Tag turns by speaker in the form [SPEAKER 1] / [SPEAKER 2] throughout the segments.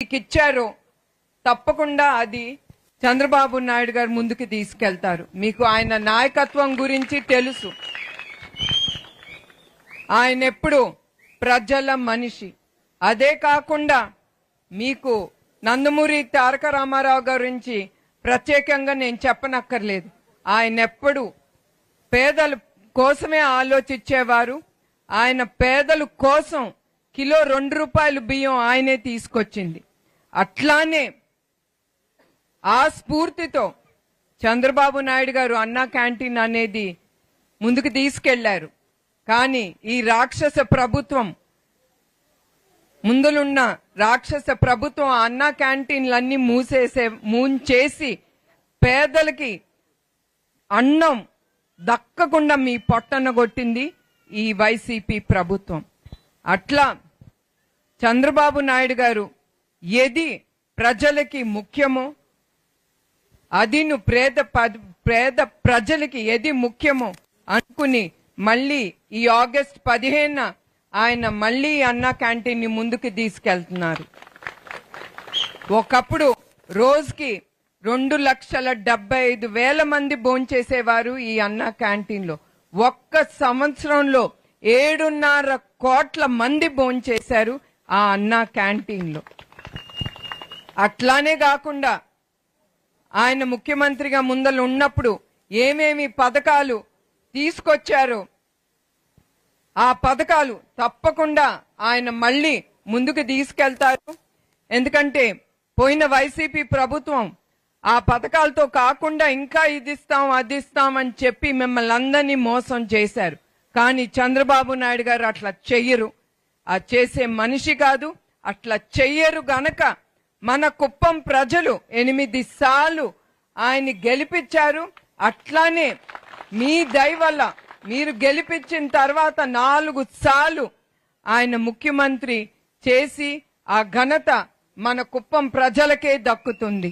[SPEAKER 1] మీకు ఇచ్చారో తప్పకుండా అది చంద్రబాబు నాయుడు గారు ముందుకు తీసుకెళ్తారు మీకు ఆయన నాయకత్వం గురించి తెలుసు ఆయన ఎప్పుడు ప్రజల మనిషి అదే కాకుండా మీకు నందమూరి తారక రామారావు గురించి ప్రత్యేకంగా నేను చెప్పనక్కర్లేదు ఆయన ఎప్పుడు పేదల కోసమే ఆలోచించేవారు ఆయన పేదల కోసం కిలో రెండు రూపాయలు బియ్యం ఆయనే తీసుకొచ్చింది అట్లానే ఆ స్ఫూర్తితో చంద్రబాబు నాయుడు గారు అన్నా క్యాంటీన్ అనేది ముందుకు తీసుకెళ్లారు కానీ ఈ రాక్షస ప్రభుత్వం ముందులున్న రాక్షస ప్రభుత్వం ఆ అన్నా క్యాంటీన్లన్నీ మూసేసే మూంచేసి పేదలకి అన్నం దక్కకుండా మీ పొట్టన కొట్టింది ఈ వైసీపీ ప్రభుత్వం అట్లా చంద్రబాబు నాయుడు గారు ఏది ప్రజలకి ముఖ్యమో అది నువ్వు పేద ప- పేద ప్రజలకి ఏది ముఖ్యమో అనుకుని మళ్ళీ ఈ ఆగస్ట్ పదిహేన ఆయన మళ్ళీ అన్నా క్యాంటీన్ ని ముందుకు తీసుకెళ్తున్నారు ఒకప్పుడు రోజుకి రెండు లక్షల డెబ్బై ఐదు వేల మంది భోంచేసేవారు ఈ అన్నా క్యాంటీన్ లో ఒక్క సంవత్సరంలో ఏడున్నర కోట్ల మంది భోంచేశారు ఆ అన్నా క్యాంటీన్ లో అట్లానే కాకుండా ఆయన ముఖ్యమంత్రిగా ముందలు ఉన్నప్పుడు ఏమేమి పథకాలు తీసుకొచ్చారో ఆ పథకాలు తప్పకుండా ఆయన మళ్ళీ ముందుకు తీసుకెళ్తారు ఎందుకంటే పోయిన వైసీపీ ప్రభుత్వం ఆ పథకాలతో కాకుండా ఇంకా ఇది ఇస్తాం అది ఇస్తాం అని చెప్పి మిమ్మల్ని అందరినీ మోసం చేశారు కానీ చంద్రబాబు నాయుడు గారు అట్లా చెయ్యరు ఆ చేసే మనిషి కాదు అట్లా చెయ్యరు గనక మన కుప్పం ప్రజలు ఎనిమిది సార్లు ఆయన్ని గెలిపించారు అట్లానే మీ దయ వల్ల మీరు గెలిపించిన తర్వాత నాలుగు సార్లు ఆయన ముఖ్యమంత్రి చేసి ఆ ఘనత మన కుప్పం ప్రజలకే దక్కుతుంది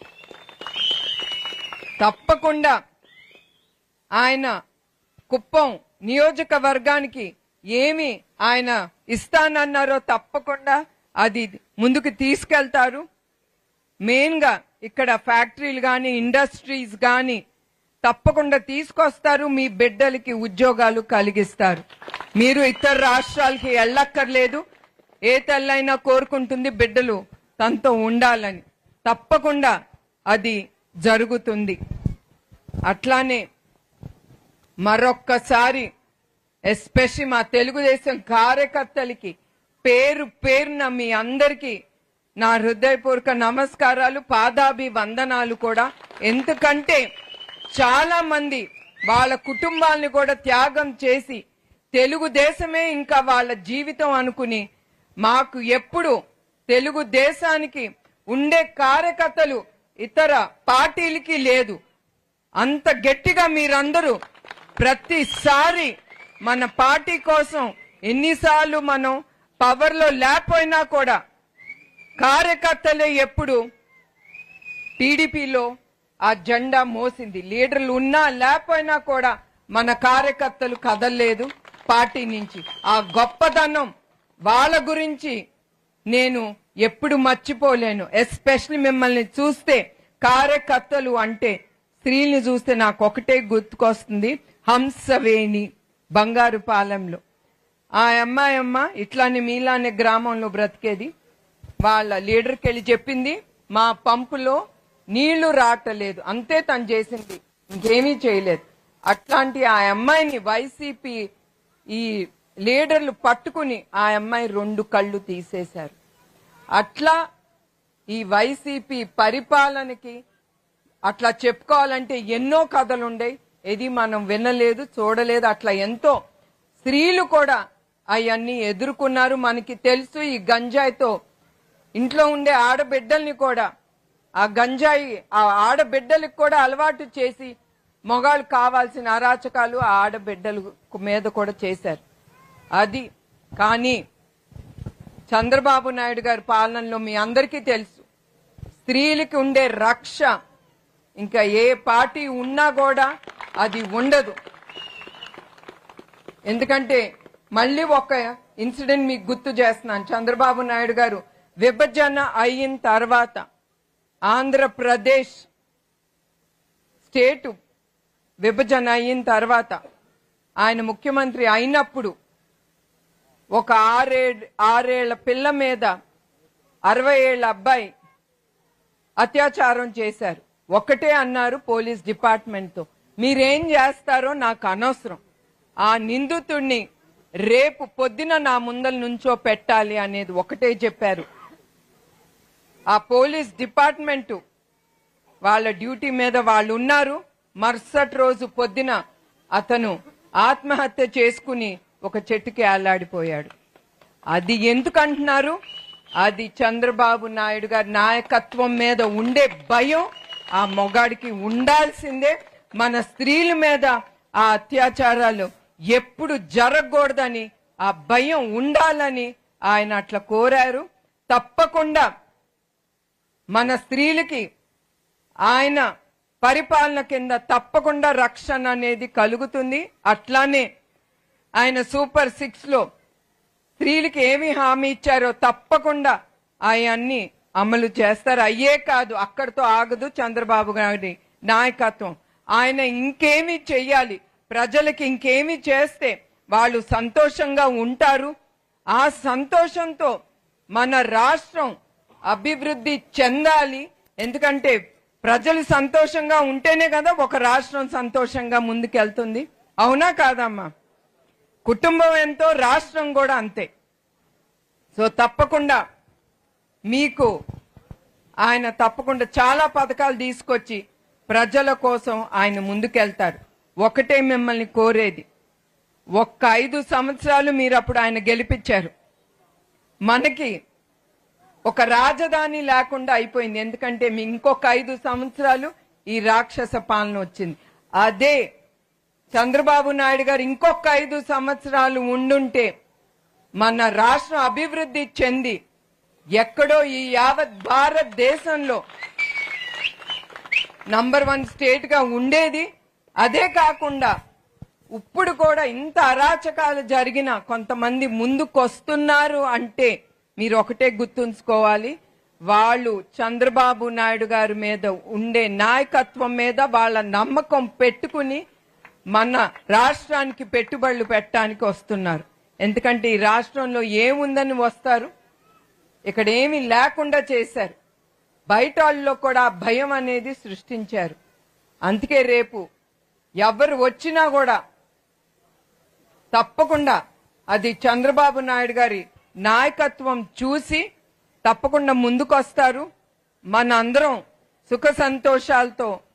[SPEAKER 1] తప్పకుండా ఆయన కుప్పం నియోజకవర్గానికి ఏమి ఆయన ఇస్తానన్నారో తప్పకుండా అది ముందుకు తీసుకెళ్తారు మెయిన్ గా ఇక్కడ ఫ్యాక్టరీలు గాని ఇండస్ట్రీస్ గాని తప్పకుండా తీసుకొస్తారు మీ బిడ్డలకి ఉద్యోగాలు కలిగిస్తారు మీరు ఇతర రాష్ట్రాలకి వెళ్ళక్కర్లేదు ఏ తల్లైనా కోరుకుంటుంది బిడ్డలు తనతో ఉండాలని తప్పకుండా అది జరుగుతుంది అట్లానే మరొక్కసారి ఎస్పెషల్లీ మా తెలుగుదేశం కార్యకర్తలకి పేరు పేరున మీ అందరికీ నా హృదయపూర్వక నమస్కారాలు పాదాభి వందనాలు కూడా ఎందుకంటే చాలా మంది వాళ్ళ కుటుంబాలను కూడా త్యాగం చేసి తెలుగుదేశమే ఇంకా వాళ్ళ జీవితం అనుకుని మాకు ఎప్పుడు తెలుగుదేశానికి ఉండే కార్యకర్తలు ఇతర పార్టీలకి లేదు అంత గట్టిగా మీరందరూ ప్రతిసారి మన పార్టీ కోసం ఎన్నిసార్లు మనం పవర్ లో లేకపోయినా కూడా కార్యకర్తలే ఎప్పుడు టీడీపీలో ఆ జెండా మోసింది లీడర్లు ఉన్నా లేకపోయినా కూడా మన కార్యకర్తలు కదలలేదు పార్టీ నుంచి ఆ గొప్పతనం వాళ్ళ గురించి నేను ఎప్పుడు మర్చిపోలేను ఎస్పెషల్లీ మిమ్మల్ని చూస్తే కార్యకర్తలు అంటే స్త్రీల్ని చూస్తే నాకు ఒకటే గుర్తుకొస్తుంది హంసవేణి బంగారు పాలెంలో ఆ అమ్మాయి అమ్మ ఇట్లానే మీలానే గ్రామంలో బ్రతికేది వాళ్ళ లీడర్కి వెళ్ళి చెప్పింది మా పంపులో నీళ్లు రావట్లేదు అంతే తను చేసింది ఇంకేమీ చేయలేదు అట్లాంటి ఆ అమ్మాయిని వైసీపీ ఈ లీడర్లు పట్టుకుని ఆ అమ్మాయి రెండు కళ్ళు తీసేశారు అట్లా ఈ వైసీపీ పరిపాలనకి అట్లా చెప్పుకోవాలంటే ఎన్నో కథలుండే ఇది మనం వినలేదు చూడలేదు అట్లా ఎంతో స్త్రీలు కూడా అవన్నీ ఎదుర్కొన్నారు మనకి తెలుసు ఈ గంజాయితో ఇంట్లో ఉండే ఆడబిడ్డల్ని కూడా ఆ గంజాయి ఆ ఆడబిడ్డలకు కూడా అలవాటు చేసి మొగాళ్ళు కావాల్సిన అరాచకాలు ఆ ఆడబిడ్డల మీద కూడా చేశారు అది కానీ చంద్రబాబు నాయుడు గారి పాలనలో మీ అందరికీ తెలుసు స్త్రీలకి ఉండే రక్ష ఇంకా ఏ పార్టీ ఉన్నా కూడా అది ఉండదు ఎందుకంటే మళ్ళీ ఒక ఇన్సిడెంట్ మీకు గుర్తు చేస్తున్నాను చంద్రబాబు నాయుడు గారు విభజన అయిన తర్వాత ఆంధ్రప్రదేశ్ స్టేటు విభజన అయిన తర్వాత ఆయన ముఖ్యమంత్రి అయినప్పుడు ఒక ఆరే ఆరేళ్ల పిల్ల మీద అరవై ఏళ్ల అబ్బాయి అత్యాచారం చేశారు ఒకటే అన్నారు పోలీస్ డిపార్ట్మెంట్తో మీరేం చేస్తారో నాకు అనవసరం ఆ నిందితుడిని రేపు పొద్దున నా ముందల నుంచో పెట్టాలి అనేది ఒకటే చెప్పారు ఆ పోలీస్ డిపార్ట్మెంటు వాళ్ళ డ్యూటీ మీద వాళ్ళు ఉన్నారు మరుసటి రోజు పొద్దున అతను ఆత్మహత్య చేసుకుని ఒక చెట్టుకి ఆలాడిపోయాడు అది ఎందుకు అంటున్నారు అది చంద్రబాబు నాయుడు గారి నాయకత్వం మీద ఉండే భయం ఆ మొగాడికి ఉండాల్సిందే మన స్త్రీల మీద ఆ అత్యాచారాలు ఎప్పుడు జరగకూడదని ఆ భయం ఉండాలని ఆయన అట్లా కోరారు తప్పకుండా మన స్త్రీలకి ఆయన పరిపాలన కింద తప్పకుండా రక్షణ అనేది కలుగుతుంది అట్లానే ఆయన సూపర్ సిక్స్ లో స్త్రీలకి ఏమి హామీ ఇచ్చారో తప్పకుండా అవన్నీ అమలు చేస్తారు అయ్యే కాదు అక్కడితో ఆగదు చంద్రబాబు గారి నాయకత్వం ఆయన ఇంకేమి చెయ్యాలి ప్రజలకి ఇంకేమి చేస్తే వాళ్ళు సంతోషంగా ఉంటారు ఆ సంతోషంతో మన రాష్ట్రం అభివృద్ధి చెందాలి ఎందుకంటే ప్రజలు సంతోషంగా ఉంటేనే కదా ఒక రాష్ట్రం సంతోషంగా ముందుకెళ్తుంది అవునా కాదమ్మా కుటుంబం ఎంతో రాష్ట్రం కూడా అంతే సో తప్పకుండా మీకు ఆయన తప్పకుండా చాలా పథకాలు తీసుకొచ్చి ప్రజల కోసం ఆయన ముందుకెళ్తారు ఒకటే మిమ్మల్ని కోరేది ఒక్క ఐదు సంవత్సరాలు మీరు అప్పుడు ఆయన గెలిపించారు మనకి ఒక రాజధాని లేకుండా అయిపోయింది ఎందుకంటే మీ ఇంకొక ఐదు సంవత్సరాలు ఈ రాక్షస పాలన వచ్చింది అదే చంద్రబాబు నాయుడు గారు ఇంకొక ఐదు సంవత్సరాలు ఉండుంటే మన రాష్ట్రం అభివృద్ధి చెంది ఎక్కడో ఈ యావత్ భారతదేశంలో నంబర్ వన్ స్టేట్ గా ఉండేది అదే కాకుండా ఇప్పుడు కూడా ఇంత అరాచకాలు జరిగిన కొంతమంది ముందుకొస్తున్నారు అంటే మీరు ఒకటే గుర్తుంచుకోవాలి వాళ్ళు చంద్రబాబు నాయుడు గారి మీద ఉండే నాయకత్వం మీద వాళ్ళ నమ్మకం పెట్టుకుని మన రాష్ట్రానికి పెట్టుబడులు పెట్టడానికి వస్తున్నారు ఎందుకంటే ఈ రాష్ట్రంలో ఏముందని వస్తారు ఇక్కడ ఏమీ లేకుండా చేశారు బయట వాళ్ళలో కూడా ఆ భయం అనేది సృష్టించారు అందుకే రేపు ఎవరు వచ్చినా కూడా తప్పకుండా అది చంద్రబాబు నాయుడు గారి నాయకత్వం చూసి తప్పకుండా ముందుకొస్తారు మన అందరం సుఖ సంతోషాలతో